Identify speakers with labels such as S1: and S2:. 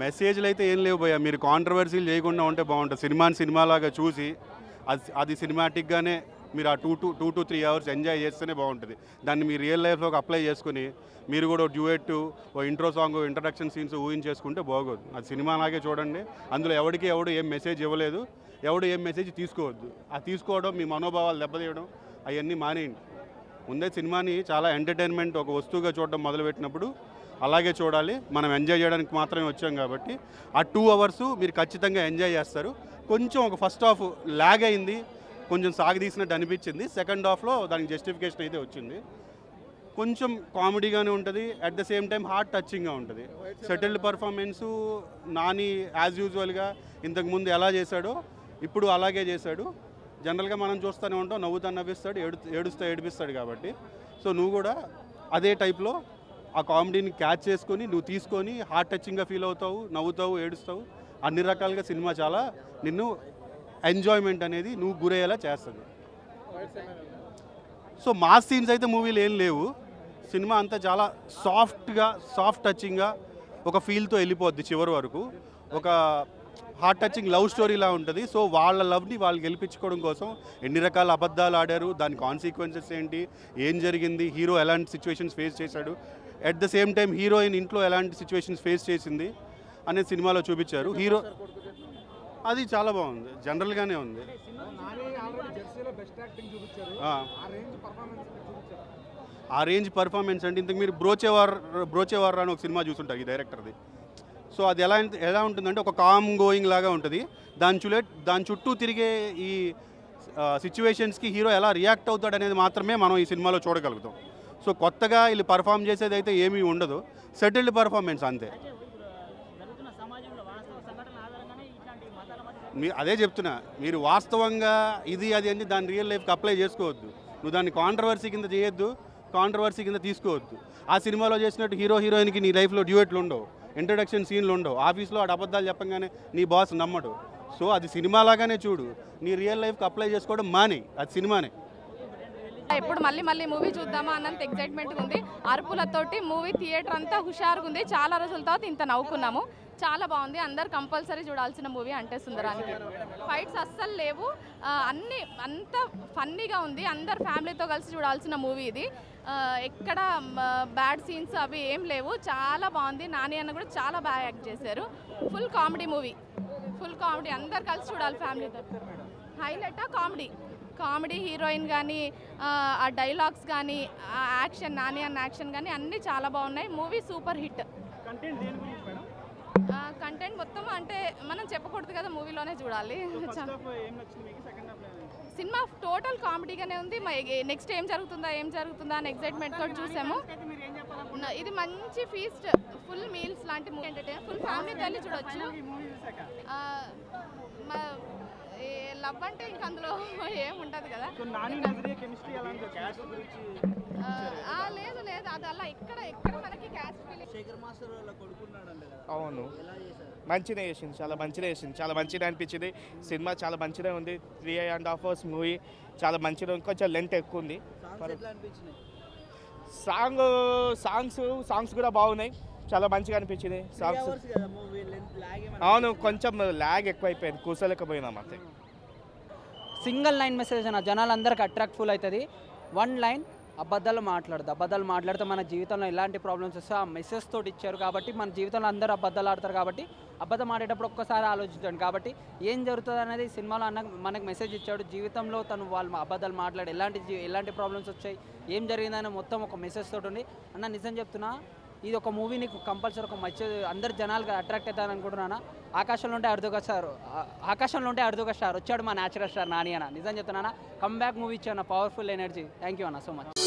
S1: మెసేజ్లు అయితే ఏం లేవు భయ్య మీరు కాంట్రవర్సీలు చేయకుండా ఉంటే బాగుంటుంది సినిమాని సినిమాలాగా చూసి అది అది సినిమాటిక్గానే మీరు ఆ two two two to three hours enjoy చేస్తేనే బాగుంటుంది దాన్ని మీ రియల్ లైఫ్లోకి అప్లై చేసుకుని మీరు కూడా డ్యూయెట్ ఓ ఇంట్రో సాంగ్ ఇంట్రడక్షన్ సీన్స్ ఊహించేసుకుంటే బాగోదు అది సినిమాలాగే చూడండి అందులో ఎవరికి ఎవడు ఏం మెసేజ్ ఇవ్వలేదు ఎవడు ఏం మెసేజ్ తీసుకోవద్దు ఆ తీసుకోవడం మీ మనోభావాలు దెబ్బతీయడం అవన్నీ మానేయండి ముందే సినిమాని చాలా ఎంటర్టైన్మెంట్ ఒక వస్తువుగా చూడడం మొదలుపెట్టినప్పుడు అలాగే చూడాలి మనం ఎంజాయ్ చేయడానికి మాత్రమే వచ్చాం కాబట్టి ఆ టూ అవర్స్ మీరు ఖచ్చితంగా ఎంజాయ్ చేస్తారు కొంచెం ఒక ఫస్ట్ హాఫ్ లాగ్ అయింది కొంచెం సాగదీసినట్టు అనిపించింది సెకండ్ హాఫ్లో దానికి జస్టిఫికేషన్ అయితే వచ్చింది కొంచెం కామెడీగానే ఉంటుంది at the same time heart టచింగ్గా ఉంటుంది సెటిల్డ్ పర్ఫార్మెన్సు నాని యాజ్ యూజువల్గా ఇంతకుముందు ఎలా చేశాడో ఇప్పుడు అలాగే చేశాడు జనరల్గా మనం చూస్తూనే ఉంటాం నవ్వుతా నవ్విస్తాడు ఏడు ఏడుస్తా ఏడిపిస్తాడు కాబట్టి సో నువ్వు కూడా అదే టైప్లో ఆ కామెడీని క్యాచ్ చేసుకొని నువ్వు తీసుకొని హార్ట్ టచింగ్గా ఫీల్ అవుతావు నవ్వుతావు ఏడుస్తావు అన్ని రకాలుగా సినిమా చాలా నిన్ను ఎంజాయ్మెంట్ అనేది నువ్వు గురయ్యేలా చేస్తుంది సో మాస్ సీన్స్ అయితే మూవీలు ఏం లేవు సినిమా అంతా చాలా సాఫ్ట్గా సాఫ్ట్ టచింగ్గా ఒక ఫీల్తో వెళ్ళిపోద్ది చివరి వరకు ఒక హార్ట్ టచింగ్ లవ్ స్టోరీలా ఉంటుంది సో వాళ్ళ లవ్ని వాళ్ళు గెలిపించుకోవడం కోసం ఎన్ని రకాల అబద్ధాలు ఆడారు దాని కాన్సిక్వెన్సెస్ ఏంటి ఏం జరిగింది హీరో ఎలాంటి సిచ్యువేషన్స్ ఫేస్ చేశాడు at the same time heroine ఇంట్లో ఎలాంటి సిచ్యువేషన్స్ ఫేస్ చేసింది అనేది సినిమాలో చూపించారు హీరో అది చాలా బాగుంది జనరల్గానే ఉంది
S2: నాని ఆల్రెడీ జెర్సీలో బెస్ట్ యాక్టింగ్ చూపించారు
S1: ఆ.
S2: ఆ రేంజ్ పర్ఫార్మెన్స్ చూపించారు
S1: ఆ రేంజ్ పర్ఫార్మెన్స్ అంటే ఇంతకు మీరు బ్రోచేవార్ బ్రోచేవార్ అని ఒక సినిమా చూసుంటారు ఈ డైరెక్టర్ది సో అది ఎలా ఎలా ఉంటుందంటే ఒక కామ్ గోయింగ్ లాగా ఉంటుంది దాని చులే దాని చుట్టూ తిరిగే ఈ సిచ్యువేషన్స్కి హీరో ఎలా రియాక్ట్ అవుతాడు అనేది మాత్రమే మనం ఈ సినిమాలో చూడగలుగుతాం సో కొత్తగా వీళ్ళు పర్ఫామ్ చేసేది అయితే ఏమీ ఉండదు సెటిల్డ్ పర్ఫార్మెన్స్ అంతే
S3: జరుగుతున్న సమాజంలో వాస్తవ సంఘటనల ఆధారంగానే ఇట్లాంటి మతాల మధ్య
S1: మీ అదే చెప్తున్నా మీరు వాస్తవంగా ఇది అది అని దాని రియల్ లైఫ్కి అప్లై చేసుకోవద్దు నువ్వు దాన్ని కాంట్రవర్సీ కింద చేయొద్దు కాంట్రవర్సీ కింద తీసుకోవద్దు ఆ సినిమాలో చేసినట్టు హీరో హీరోయిన్కి నీ లైఫ్లో డ్యూయెట్లు ఉండవు ఇంట్రడక్షన్ సీన్లు ఉండవు ఆఫీస్లో ఆడ అబద్ధాలు చెప్పంగానే నీ బాస్ నమ్మడు సో అది సినిమా లాగానే చూడు నీ రియల్ లైఫ్కి అప్లై చేసుకోవడం మానే అది సినిమానే
S4: ఎప్పుడు మళ్ళీ మళ్ళీ మూవీ చూద్దామా అన్నంత ఎగ్జైట్మెంట్ ఉంది అరుపులతోటి మూవీ థియేటర్ అంతా హుషారుగా ఉంది చాలా రోజుల తర్వాత ఇంత నవ్వుకున్నాము చాలా బాగుంది అందరు కంపల్సరీ చూడాల్సిన మూవీ అంటే సుందరానికి ఫైట్స్ అస్సలు లేవు ఆ, అన్ని అంత ఫన్నీగా ఉంది అందరు ఫ్యామిలీతో కలిసి చూడాల్సిన మూవీ ఇది ఆ, ఎక్కడ బ్యాడ్ సీన్స్ అవి ఏం లేవు చాలా బాగుంది నాని అన్న కూడా చాలా బాగా యాక్ట్ చేశారు full comedy movie full comedy అందరు కలిసి చూడాలి ఫ్యామిలీతో హైలైటా కామెడీ కామెడీ హీరోయిన్ కానీ ఆ డైలాగ్స్ కానీ ఆ యాక్షన్ నాని అన్న యాక్షన్ కానీ అన్నీ చాలా బాగున్నాయి మూవీ సూపర్ హిట్
S3: కంటెంట్ దేని గురించి మేడం
S4: కంటెంట్ మొత్తం అంటే మనం చెప్పకూడదు కదా మూవీలోనే చూడాలి
S3: ఫస్ట్ హాఫ్ ఏం నచ్చింది మీకు సెకండ్ హాఫ్
S4: సినిమా టోటల్ కామెడీగానే ఉంది నెక్స్ట్ ఏం జరుగుతుందా ఏం జరుగుతుందా అని ఎగ్జైట్మెంట్ తోటి చూసాము
S3: అయితే మీరు ఏం చెప్పాలి
S4: న- ఇది మంచి ఫీస్ట్ ఫుల్ మీల్స్ లాంటి మూవీ ఎంటర్టైన్ ఫుల్ ఫ్యామిలీతో వెళ్ళి చూడొచ్చు
S3: ఈ మూవీ చూసాక
S4: లవ్ అంటే ఇంక అందులో ఏం ఉండదు కదా
S3: సో నాని నజరియా కెమిస్ట్రీ ఎలా ఉంది క్యాస్ట్ గురించి
S4: ఆ, ఆ, లేదు లేదు అది అలా ఎక్కడ ఎక్కడ మనకి క్యాస్ట్ ఫీలింగ్
S3: శేఖర్ మాస్టర్ వాళ్ళ కొడుకున్నాడంట కదా
S5: అవును
S3: ఎలా చేశారు
S5: మంచిగా చేసింది చాలా మంచిగా చేసింది చాలా మంచిగా అనిపించింది సినిమా చాలా మంచిగా ఉంది three and half hours movie చాలా మంచిగా ఉంది కొంచెం లెంత్ ఎక్కువ ఉంది
S3: సాంగ్స్ ఎట్లా అనిపించినాయి
S5: సాంగ్ సాంగ్స్ సాంగ్స్ కూడా బాగున్నాయి చాలా మంచిగా అనిపించింది
S3: త్రీ
S5: సాంగ్స్
S3: అవర్స్ కదా మూవీ లెంత్ లాగ్
S5: అవును కొంచెం ల్యాగ్ ఎక్కువైపోయింది కూర్చోలేకపోయినాం అంతే
S6: సింగిల్ లైన్ మెసేజ్ అన్న జనాలందరికీ అట్రాక్ట్ఫుల్ అవుతుంది వన్ లైన్ అబద్ధాలు మాట్లాడదు అబద్ధాలు మాట్లాడితే మన జీవితంలో ఎలాంటి ప్రాబ్లమ్స్ వస్తే ఆ మెసేజ్ తోటి ఇచ్చారు కాబట్టి మన జీవితంలో అందరూ అబద్ధాలు ఆడతారు కాబట్టి అబద్ధం ఆడేటప్పుడు ఒక్కసారి ఆలోచించండి కాబట్టి ఏం జరుగుతుంది అనేది సినిమాలో అన్న మనకు మెసేజ్ ఇచ్చాడు జీవితంలో తను వాళ్ళు అబద్ధాలు మాట్లాడి ఎలాంటి జీ- ఎలాంటి ప్రాబ్లమ్స్ వచ్చాయి ఏం జరిగిందని మొత్తం ఒక మెసేజ్ తోటి ఉంది అన్న నిజం చెప్తున్నా ఇది ఒక మూవీ నీకు కంపల్సరీ ఒక మంచి అందరు జనాలుగా అట్రాక్ట్ అవుతారని అనుకుంటున్నాను ఆకాశంలో ఉంటే అర్ధోక స్టార్ ఆ- ఆకాశంలో ఉంటే అర్ధోక స్టార్ వచ్చాడు మా న్యాచురల్ స్టార్ నాని అన్న నిజం చెప్తున్నానా కమ్ బ్యాక్ మూవీ ఇచ్చాను పవర్ఫుల్ ఎనర్జీ థ్యాంక్ యూ అన్న సో మచ్